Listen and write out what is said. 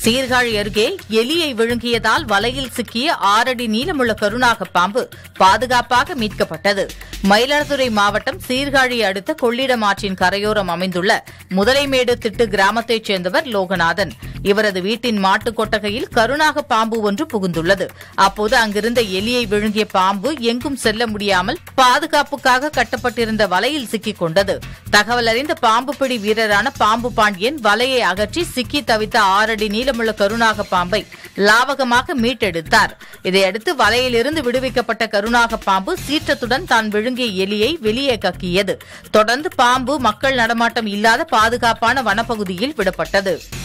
சீர்காழி அருகே எலியை விழுங்கியதால் வலையில் சிக்கிய ஆறடி நீளமுள்ள கருநாக பாம்பு பாதுகாப்பாக மீட்கப்பட்டது மயிலாடுதுறை மாவட்டம் சீர்காழி அடுத்த கொள்ளிடம் ஆற்றின் கரையோரம் அமைந்துள்ள முதலைமேடு திட்டு கிராமத்தைச் சேர்ந்தவர் லோகநாதன் இவரது வீட்டின் மாட்டுக் கொட்டகையில் கருநாக பாம்பு ஒன்று புகுந்துள்ளது அப்போது அங்கிருந்த எலியை விழுங்கிய பாம்பு எங்கும் செல்ல முடியாமல் பாதுகாப்புக்காக கட்டப்பட்டிருந்த வலையில் சிக்கிக் கொண்டது தகவல் அறிந்த பாம்பு பிடி வீரரான பாம்பு பாண்டியன் வலையை அகற்றி சிக்கி தவித்த ஆறடி நீளமுள்ள கருநாக பாம்பை லாவகமாக மீட்டெடுத்தார் இதையடுத்து வலையிலிருந்து விடுவிக்கப்பட்ட கருநாக பாம்பு சீற்றத்துடன் தான் விழுங்கிய எலியை வெளியே கக்கியது தொடர்ந்து பாம்பு மக்கள் நடமாட்டம் இல்லாத பாதுகாப்பான வனப்பகுதியில் விடப்பட்டது